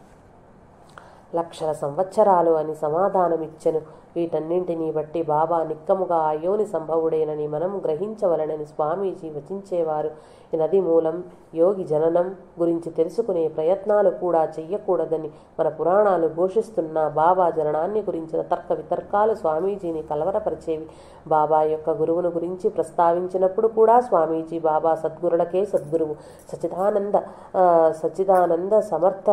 లక్షల సంవత్సరాలు అని సమాధానమిచ్చెను వీటన్నింటినీ బట్టి బాబా నిక్కముగా అయోని సంభవుడేనని మనం గ్రహించవలనని స్వామీజీ వచించేవారు ఈ నది మూలం యోగి జననం గురించి తెలుసుకునే ప్రయత్నాలు కూడా చెయ్యకూడదని మన పురాణాలు ఘోషిస్తున్న బాబా జననాన్ని గురించిన తర్క వితర్కాలు స్వామీజీని కలవరపరిచేవి బాబా యొక్క గురువును గురించి ప్రస్తావించినప్పుడు కూడా స్వామీజీ బాబా సద్గురులకే సద్గురువు సచిదానంద ఆ, సచ్చిదానంద సమర్థ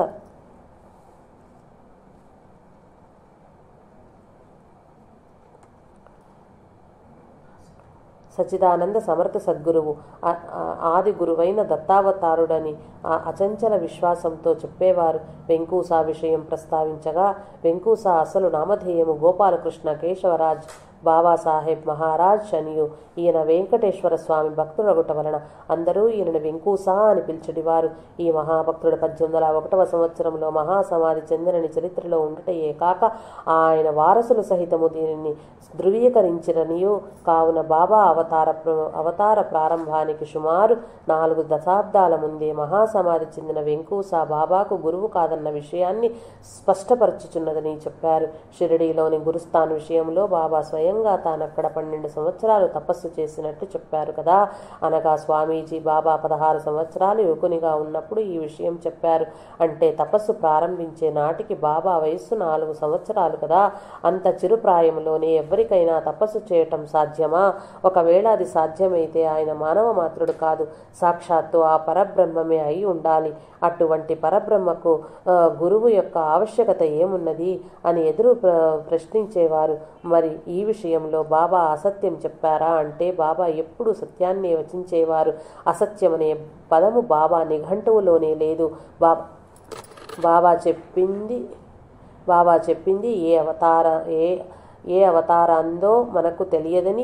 సచిదానంద సమర్థ సద్గురువు ఆ- ఆ- ఆది గురువైన దత్తావతారుడని ఆ అచంచల విశ్వాసంతో చెప్పేవారు వెంకూసా విషయం ప్రస్తావించగా వెంకూసా అసలు నామధేయము గోపాలకృష్ణ కేశవరాజ్ బాబాసాహెబ్ మహారాజ్ అనియు ఈయన వెంకటేశ్వర స్వామి భక్తుడొకట వలన అందరూ ఈయనను వెంకూసా అని పిలిచెడివారు ఈ మహాభక్తుడు పద్దెనిమిది వందల ఒకటవ సంవత్సరంలో మహాసమాధి చెందినని చరిత్రలో ఉండటయే కాక ఆయన వారసులు సహితము దీనిని ధృవీకరించిరనియు కావున బాబా అవతార ప్ర- అవతార ప్రారంభానికి సుమారు నాలుగు దశాబ్దాల ముందే మహాసమాధి చెందిన వెంకూసా బాబాకు గురువు కాదన్న విషయాన్ని స్పష్టపరచుచున్నదని చెప్పారు షిరిడీలోని గురుస్థాన్ విషయంలో బాబా స్వయంగా తానక్కడ పన్నెండు సంవత్సరాలు తపస్సు చేసినట్టు చెప్పారు కదా అనగా స్వామీజీ బాబా పదహారు సంవత్సరాలు యువకునిగా ఉన్నప్పుడు ఈ విషయం చెప్పారు అంటే తపస్సు ప్రారంభించే నాటికి బాబా వయస్సు నాలుగు సంవత్సరాలు కదా అంత చిరుప్రాయంలోనే ఎవరికైనా తపస్సు చేయటం సాధ్యమా ఒకవేళ అది సాధ్యమైతే ఆయన మానవ మాత్రుడు కాదు సాక్షాత్తు ఆ పరబ్రహ్మమే అయి ఉండాలి అటువంటి పరబ్రహ్మకు ఆ, గురువు యొక్క ఆవశ్యకత ఏమున్నది అని ఎదురు ప్ర- ప్రశ్నించేవారు మరి ఈ విషయం విషయంలో బాబా అసత్యం చెప్పారా అంటే బాబా ఎప్పుడు సత్యాన్నే వచించేవారు అసత్యమనే పదము బాబా నిఘంటువులోనే లేదు బాబా బాబా చెప్పింది బాబా చెప్పింది ఏ అవతార ఏ ఏ అవతారాందో మనకు తెలియదని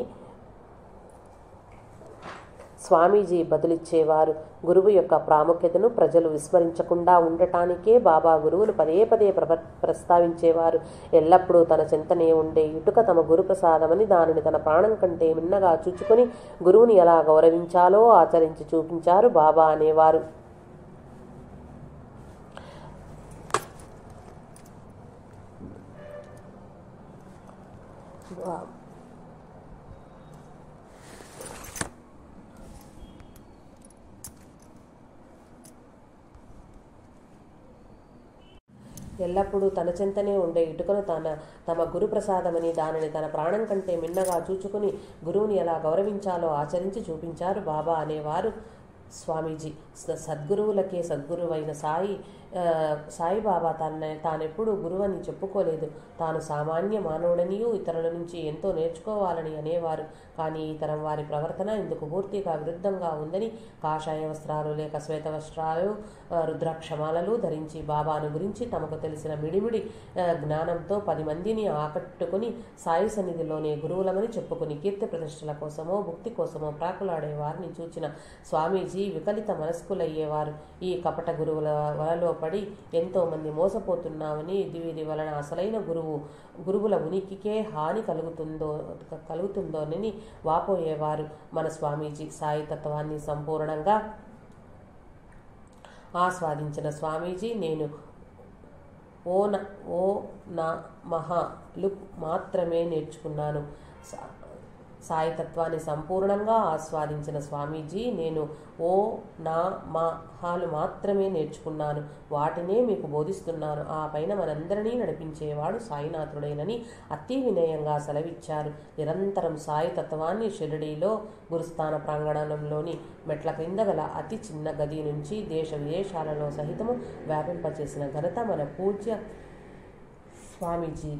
స్వామీజీ బదులిచ్చేవారు గురువు యొక్క ప్రాముఖ్యతను ప్రజలు విస్మరించకుండా ఉండటానికే బాబా గురువులు పదే పదే ప్రవ ప్రస్తావించేవారు ఎల్లప్పుడూ తన చింతనే ఉండే ఇటుక తమ గురు ప్రసాదమని దానిని తన ప్రాణం కంటే మిన్నగా చూచుకొని గురువుని ఎలా గౌరవించాలో ఆచరించి చూపించారు బాబా అనేవారు వా- ఎల్లప్పుడూ తన చెంతనే ఉండే ఇటుకను తన తమ గురు ప్రసాదమని దానిని తన ప్రాణం కంటే మిన్నగా చూచుకుని గురువుని ఎలా గౌరవించాలో ఆచరించి చూపించారు బాబా అనేవారు స్వామీజీ స- సద్గురువులకే సద్గురువైన సాయి ఆ, సాయిబాబా తన తానెప్పుడు గురువని చెప్పుకోలేదు తాను సామాన్య మానవుడనియూ ఇతరుల నుంచి ఎంతో నేర్చుకోవాలని అనేవారు కానీ ఈ తరం వారి ప్రవర్తన ఇందుకు పూర్తిగా విరుద్ధంగా ఉందని కాషాయ వస్త్రాలు లేక శ్వేత వస్త్రాలు ఆ, రుద్రాక్షమాలలు ధరించి బాబాను గురించి తమకు తెలిసిన మిడిమిడి ఆ, జ్ఞానంతో పది మందిని ఆకట్టుకుని సాయి సన్నిధిలోనే గురువులమని చెప్పుకుని కీర్తి ప్రతిష్టల కోసమో భక్తి కోసమో ప్రాకులాడే వారిని చూచిన స్వామీజీ వికలిత మనస్కులయ్యేవారు ఈ కపట గురువుల వలలో పడి ఎంతో మంది మోసపోతున్నామని ఇది వీరి వలన అసలైన గురువు గురువుల ఉనికికే హాని కలుగుతుందో కలుగుతుందోనని వాపోయేవారు మన స్వామీజీ సాయి తత్వాన్ని సంపూర్ణంగా ఆస్వాదించిన స్వామీజీ నేను ఓ న ఓ నా మహా లుక్ మాత్రమే నేర్చుకున్నాను సా- సాయి తత్వాన్ని సంపూర్ణంగా ఆస్వాదించిన స్వామీజీ నేను ఓ నా మా హాలు మాత్రమే నేర్చుకున్నాను వాటినే మీకు బోధిస్తున్నాను ఆ పైన మనందరినీ నడిపించేవాడు సాయినాథుడైనని అతి వినయంగా సెలవిచ్చారు నిరంతరం సాయి తత్వాన్ని షిరిడీలో గురుస్థాన ప్రాంగణంలోని మెట్ల క్రింద గల అతి చిన్న గది నుంచి దేశ విదేశాలలో సహితము వ్యాపింపచేసిన ఘనత మన పూజ్య స్వామీజీ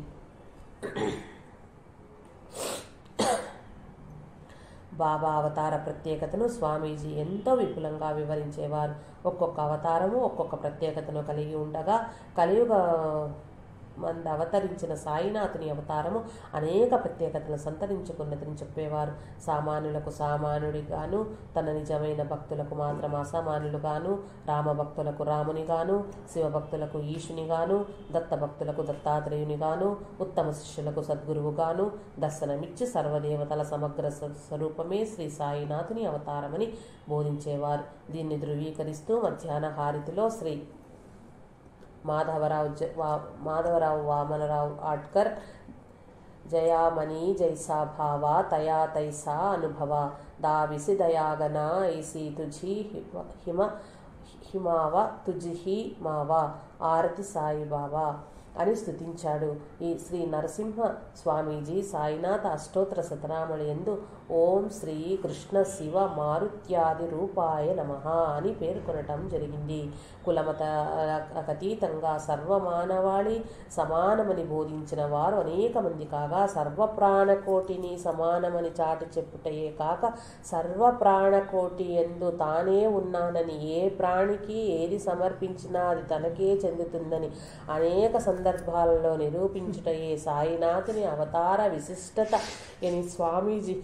బాబా అవతార ప్రత్యేకతను స్వామీజీ ఎంతో విపులంగా వివరించేవారు ఒక్కొక్క అవతారము ఒక్కొక్క ప్రత్యేకతను కలిగి ఉండగా కలియుగ మంది అవతరించిన సాయినాథుని అవతారము అనేక ప్రత్యేకతలు సంతరించుకున్నదని చెప్పేవారు సామాన్యులకు సామాన్యుడిగాను తన నిజమైన భక్తులకు మాత్రం అసామాన్యులుగాను రామభక్తులకు రామునిగాను శివభక్తులకు ఈశునిగాను దత్త భక్తులకు దత్తాత్రేయునిగాను ఉత్తమ శిష్యులకు సద్గురువుగాను దర్శనమిచ్చి సర్వదేవతల సమగ్ర స్వ- స్వరూపమే శ్రీ సాయినాథుని అవతారమని బోధించేవారు దీన్ని ధృవీకరిస్తూ మధ్యాహ్న హారతిలో శ్రీ మాధవరావు జ- వా మాధవరావు వామనరావు ఆట్కర్ జయామణి జైసా భావ తయా తైసా అనుభవ దావిసి దయాగన ఐసి తుజి హిమ హిమ హిమావ తుజిహి మావ ఆరతి సాయి బాబా అని స్తుతించాడు ఈ శ్రీ నరసింహ స్వామీజీ సాయినాథ అష్టోత్తర శతనామళి ఎందు ఓం శ్రీ కృష్ణ శివ మారుత్యాది రూపాయ నమ అని పేర్కొనటం జరిగింది కులమత అతీతంగా సర్వమానవాళి సమానమని బోధించిన వారు అనేక మంది కాగా సర్వప్రాణకోటిని సమానమని చాటి చెప్పుటయే కాక సర్వప్రాణకోటి ఎందు తానే ఉన్నానని ఏ ప్రాణికి ఏది సమర్పించినా అది తనకే చెందుతుందని అనేక సందర్భాలలో నిరూపించుటయే సాయినాథుని అవతార విశిష్టత అని స్వామీజీ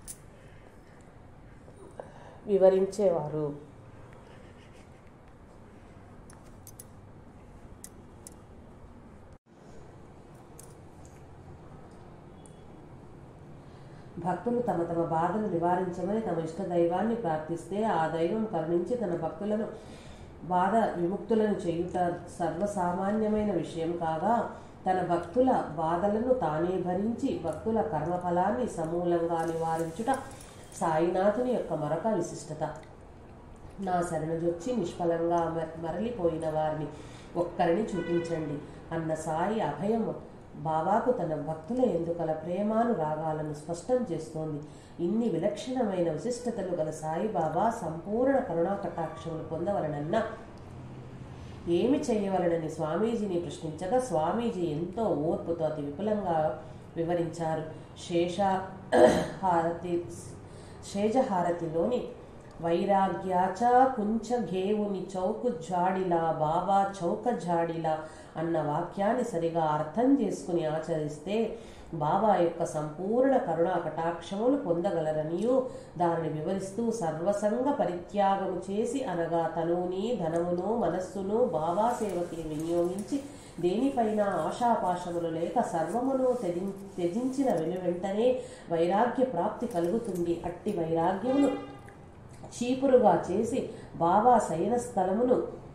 వివరించేవారు భక్తులు తమ తమ బాధలు నివారించమని తమ ఇష్ట దైవాన్ని ప్రార్థిస్తే ఆ దైవం కరుణించి తన భక్తులను బాధ విముక్తులను చేయుట సర్వసామాన్యమైన విషయం కాగా తన భక్తుల బాధలను తానే భరించి భక్తుల కర్మఫలాన్ని సమూలంగా నివారించుట సాయినాథుని యొక్క మరొక విశిష్టత నా శరణుజొచ్చి నిష్ఫలంగా మ- మరలిపోయిన వారిని ఒక్కరిని చూపించండి అన్న సాయి అభయం బాబాకు తన భక్తుల ఎందుకల ప్రేమాను రాగాలను స్పష్టం చేస్తోంది ఇన్ని విలక్షణమైన విశిష్టతలు గల సాయిబాబా సంపూర్ణ కరుణా కటాక్షములు పొందవలనన్న ఏమి చేయవలనని స్వామీజీని ప్రశ్నించగా స్వామీజీ ఎంతో ఓర్పుతో అతి విపులంగా వివరించారు శేష హారతి శేజహారతిలోని వైరాగ్యాచ కుంచ ఘేవుని చౌకు జాడిలా బాబా చౌక జాడిలా అన్న వాక్యాన్ని సరిగా అర్థం చేసుకుని ఆచరిస్తే బాబా యొక్క సంపూర్ణ కరుణా కటాక్షములు పొందగలరనియు దానిని వివరిస్తూ సర్వసంగ పరిత్యాగము చేసి అనగా తనువుని ధనమును మనస్సును బాబా సేవకి వినియోగించి దేనిపైన ఆశాపాశములు లేక సర్వమును త్యజి త్యజించిన వెను వెంటనే వైరాగ్య ప్రాప్తి కలుగుతుంది అట్టి వైరాగ్యమును చీపురుగా చేసి బాబా శయన స్థలమును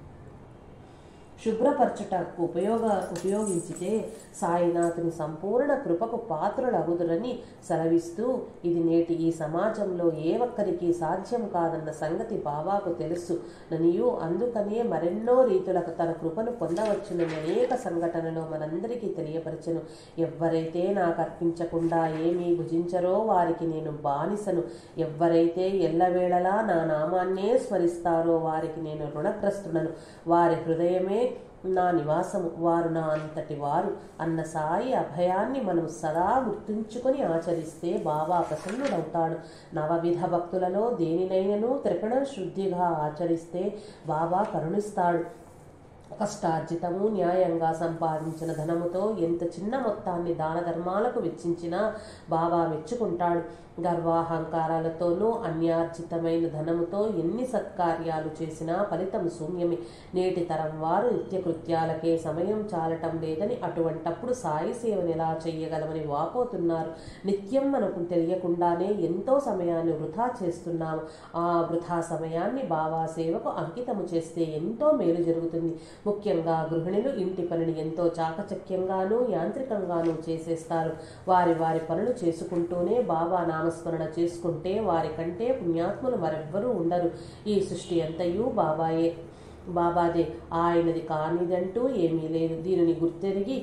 శుభ్రపరచుటకు ఉపయోగ ఉపయోగించితే సాయినాథుని సంపూర్ణ కృపకు పాత్రులగుదురని సెలవిస్తూ ఇది నేటి ఈ సమాజంలో ఏ ఒక్కరికి సాధ్యం కాదన్న సంగతి బాబాకు తెలుసు ననియు అందుకనే మరెన్నో రీతులకు తన కృపను పొందవచ్చునని అనేక సంఘటనలు మనందరికీ తెలియపరచను ఎవ్వరైతే నాకు అర్పించకుండా ఏమీ భుజించరో వారికి నేను బానిసను ఎవ్వరైతే ఎల్లవేళలా నా నామాన్నే స్మరిస్తారో వారికి నేను రుణగ్రస్తుడను వారి హృదయమే నా నివాసము వారు నా అంతటి వారు అన్న సాయి అభయాన్ని మనం సదా గుర్తుంచుకొని ఆచరిస్తే బాబా ప్రసన్నుడవుతాడు నవవిధ భక్తులలో దేనినైనను త్రికణ శుద్ధిగా ఆచరిస్తే బాబా కరుణిస్తాడు కష్టార్జితము న్యాయంగా సంపాదించిన ధనముతో ఎంత చిన్న మొత్తాన్ని దాన ధర్మాలకు వెచ్చించినా బాబా మెచ్చుకుంటాడు గర్వాహంకారాలతోనూ అన్యార్జితమైన ధనముతో ఎన్ని సత్కార్యాలు చేసినా ఫలితం శూన్యమే నేటి తరం వారు నిత్యకృత్యాలకే సమయం చాలటం లేదని అటువంటప్పుడు సాయి సేవను ఎలా చెయ్యగలమని వాపోతున్నారు నిత్యం మనకు తెలియకుండానే ఎంతో సమయాన్ని వృధా చేస్తున్నాము ఆ వృధా సమయాన్ని బాబా సేవకు అంకితము చేస్తే ఎంతో మేలు జరుగుతుంది ముఖ్యంగా గృహిణులు ఇంటి పనిని ఎంతో చాకచక్యంగానూ యాంత్రికంగానూ చేసేస్తారు వారి వారి పనులు చేసుకుంటూనే బాబా నామస్మరణ చేసుకుంటే వారి కంటే పుణ్యాత్ములు మరెవ్వరూ ఉండరు ఈ సృష్టి అంతయు బాబాయే బాబాదే ఆయనది కానిదంటూ ఏమీ లేదు దీనిని గుర్తెరిగి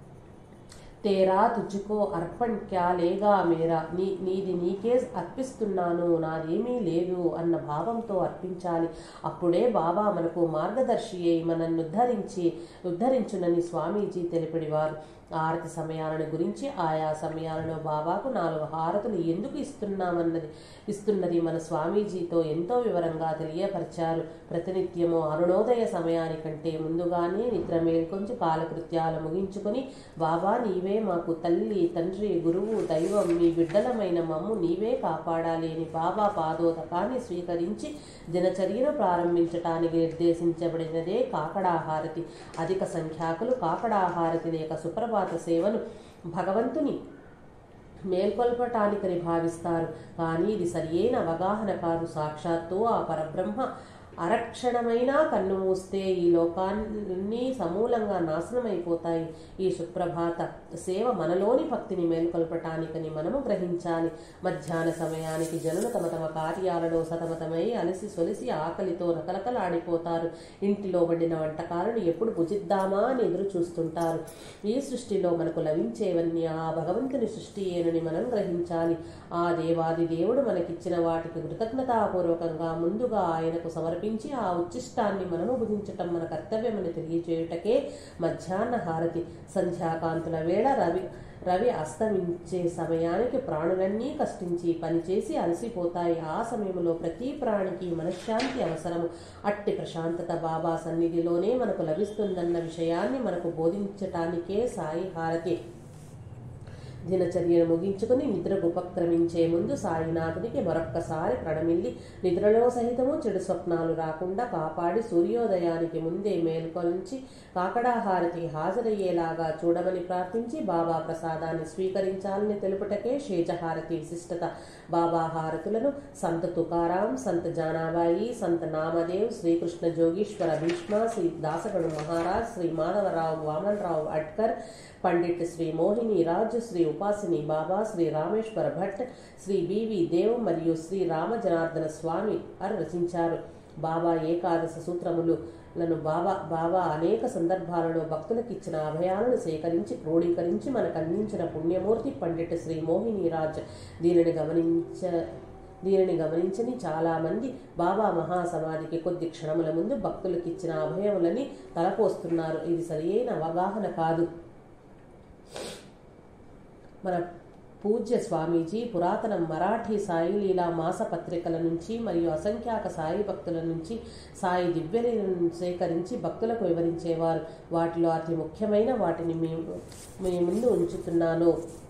తేరా తుజుకో అర్పణ్ క్యా లేగా మేరా నీ నీది నీకే అర్పిస్తున్నాను నాదేమీ లేదు అన్న భావంతో అర్పించాలి అప్పుడే బాబా మనకు మార్గదర్శి అయి మనల్ని ఉద్ధరించి ఉద్ధరించునని స్వామీజీ తెలిపిడివారు ఆరతి సమయాలను గురించి ఆయా సమయాలలో బాబాకు నాలుగు హారతులు ఎందుకు ఇస్తున్నామన్నది ఇస్తున్నది మన స్వామీజీతో ఎంతో వివరంగా తెలియపరిచారు ప్రతినిత్యము అరుణోదయ సమయానికంటే ముందుగానే నిద్ర మేల్కొంచి కాలకృత్యాలు ముగించుకొని బాబా నీవే మాకు తల్లి తండ్రి గురువు దైవం నీ బిడ్డలమైన మమ్ము నీవే కాపాడాలి అని బాబా పాదోదకాన్ని స్వీకరించి దినచర్యను ప్రారంభించటానికి నిర్దేశించబడినదే కాకడాహారతి అధిక సంఖ్యాకులు కాకడాహారతి లేక సుప్రభాత సేవను భగవంతుని మేల్కొల్పటానికని భావిస్తారు కానీ ఇది సరియైన అవగాహన కాదు సాక్షాత్తు ఆ పరబ్రహ్మ అరక్షణమైనా కన్ను మూస్తే ఈ లోకాన్ని సమూలంగా నాశనమైపోతాయి ఈ సుప్రభాత సేవ మనలోని భక్తిని మేల్కొల్పటానికని మనము గ్రహించాలి మధ్యాహ్న సమయానికి జనులు తమ తమ కార్యాలలో సతమతమై అలసి సొలిసి ఆకలితో రకరకలాడిపోతారు ఇంటిలో వండిన వంటకాలను ఎప్పుడు భుజిద్దామా అని ఎదురు చూస్తుంటారు ఈ సృష్టిలో మనకు లభించేవన్నీ ఆ భగవంతుని సృష్టి ఏనని మనం గ్రహించాలి ఆ దేవాది దేవుడు మనకిచ్చిన వాటికి కృతజ్ఞతాపూర్వకంగా ముందుగా ఆయనకు సమర్పించి ఆ ఉచ్చిష్టాన్ని మనము భుజించటం మన కర్తవ్యమని తెలియజేయుటకే మధ్యాహ్న హారతి సంధ్యాకాంతుల వేళ రవి రవి అస్తమించే సమయానికి ప్రాణులన్నీ కష్టించి పనిచేసి అలసిపోతాయి ఆ సమయంలో ప్రతి ప్రాణికి మనశ్శాంతి అవసరము అట్టి ప్రశాంతత బాబా సన్నిధిలోనే మనకు లభిస్తుందన్న విషయాన్ని మనకు బోధించటానికే సాయి హారతి దినచర్యను ముగించుకుని నిద్రకు ఉపక్రమించే ముందు సాయినాథునికి మరొక్కసారి ప్రణమిల్లి నిద్రలో సహితము చెడు స్వప్నాలు రాకుండా కాపాడి సూర్యోదయానికి ముందే మేల్కొల్చి కాకడాహారతి హాజరయ్యేలాగా చూడమని ప్రార్థించి బాబా ప్రసాదాన్ని స్వీకరించాలని తెలుపుటకే శేజహారతి విశిష్టత బాబా హారతులను సంత తుకారాం సంత జానాబాయి సంత నామదేవ్ శ్రీకృష్ణ జోగీశ్వర భీష్మ శ్రీ దాసగడు మహారాజ్ శ్రీ మాధవరావు వామన్రావు అడ్కర్ పండిట్ శ్రీ మోహిని రాజు శ్రీ ఉపాసిని బాబా శ్రీ రామేశ్వర భట్ శ్రీ బివి దేవ్ మరియు శ్రీ రామ జనార్దన స్వామి అని రచించారు బాబా ఏకాదశ సూత్రములు లను బాబా బాబా అనేక సందర్భాలలో భక్తులకు ఇచ్చిన అభయాలను సేకరించి క్రోడీకరించి మనకు అందించిన పుణ్యమూర్తి పండిట్ శ్రీ మోహిని రాజ్ దీనిని గమనించ దీనిని గమనించని చాలామంది బాబా మహాసమాధికి కొద్ది క్షణముల ముందు భక్తులకు ఇచ్చిన అభయములని తలపోస్తున్నారు ఇది సరియైన అవగాహన కాదు మన పూజ్య స్వామీజీ పురాతన మరాఠీ సాయి లీలా మాస పత్రికల నుంచి మరియు అసంఖ్యాక సాయి భక్తుల నుంచి సాయి దివ్యలీలను సేకరించి భక్తులకు వివరించేవారు వాటిలో అతి ముఖ్యమైన వాటిని మీ మీ ముందు ఉంచుతున్నాను